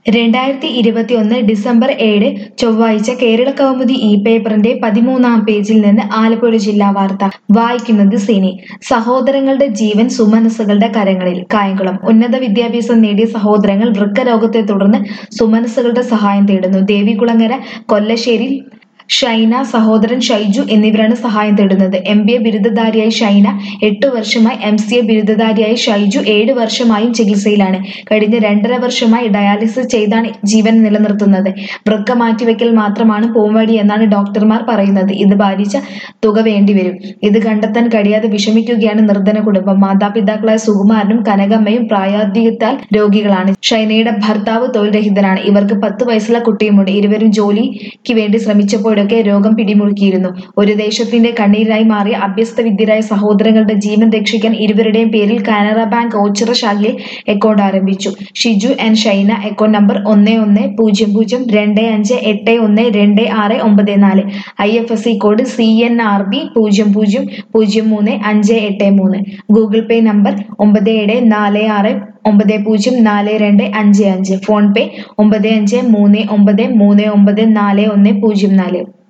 രണ്ടായിരത്തി ഇരുപത്തിയൊന്ന് ഡിസംബർ ഏഴ് ചൊവ്വാഴ്ച കേരള കൗമുദി ഇ പേപ്പറിന്റെ പതിമൂന്നാം പേജിൽ നിന്ന് ആലപ്പുഴ ജില്ലാ വാർത്ത വായിക്കുന്നത് സിനി സഹോദരങ്ങളുടെ ജീവൻ സുമനസ്സുകളുടെ കരങ്ങളിൽ കായംകുളം ഉന്നത വിദ്യാഭ്യാസം നേടിയ സഹോദരങ്ങൾ വൃക്കരോഗത്തെ തുടർന്ന് സുമനസ്സുകളുടെ സഹായം തേടുന്നു ദേവികുളങ്ങര കൊല്ലശ്ശേരി ഷൈന സഹോദരൻ ഷൈജു എന്നിവരാണ് സഹായം തേടുന്നത് എം ബി എ ബിരുദധാരിയായ ഷൈന എട്ട് വർഷമായി എം സി എ ബിരുദധാരിയായ ഷൈജു ഏഴ് വർഷമായും ചികിത്സയിലാണ് കഴിഞ്ഞ രണ്ടര വർഷമായി ഡയാലിസിസ് ചെയ്താണ് ജീവൻ നിലനിർത്തുന്നത് വൃക്ക മാറ്റിവെക്കൽ മാത്രമാണ് പോംവഴി എന്നാണ് ഡോക്ടർമാർ പറയുന്നത് ഇത് ഭാരിച്ച തുക വേണ്ടിവരും ഇത് കണ്ടെത്താൻ കഴിയാതെ വിഷമിക്കുകയാണ് നിർധന കുടുംബം മാതാപിതാക്കളായ സുകുമാരനും കനകമ്മയും പ്രായാധികത്താൽ രോഗികളാണ് ഷൈനയുടെ ഭർത്താവ് തൊഴിൽ രഹിതനാണ് ഇവർക്ക് പത്ത് വയസ്സുള്ള കുട്ടിയുമുണ്ട് ഇരുവരും ജോലിക്ക് വേണ്ടി ശ്രമിച്ചപ്പോഴൊക്കെ രോഗം പിടിമുറുക്കിയിരുന്നു ഒരു ദേശത്തിന്റെ കണ്ണീരായി മാറിയ അഭ്യസ്ത വിദ്യരായ സഹോദരങ്ങളുടെ ജീവൻ രക്ഷിക്കാൻ ഇരുവരുടെയും പേരിൽ കാനറ ബാങ്ക് ഓച്ചിറ ശാഖയിൽ അക്കൗണ്ട് ആരംഭിച്ചു Shiju and Shaina account number ഒന്ന് ഒന്ന് പൂജ്യം പൂജ്യം രണ്ട് അഞ്ച് എട്ട് ഒന്ന് രണ്ട് ആറ് ഒമ്പത് നാല് I F S C code C N R B പൂജ്യം പൂജ്യം പൂജ്യം മൂന്ന് അഞ്ച് എട്ട് മൂന്ന് ഗൂഗിൾ പേ നമ്പർ ഒമ്പത് ഏഴ് നാല് ആറ് ഒമ്പത് പൂജ്യം നാല് രണ്ട് അഞ്ച് അഞ്ച് ഫോൺ പേ ഒമ്പത് അഞ്ച് മൂന്ന് ഒമ്പത് മൂന്ന് ഒമ്പത് നാല് ഒന്ന് പൂജ്യം നാല്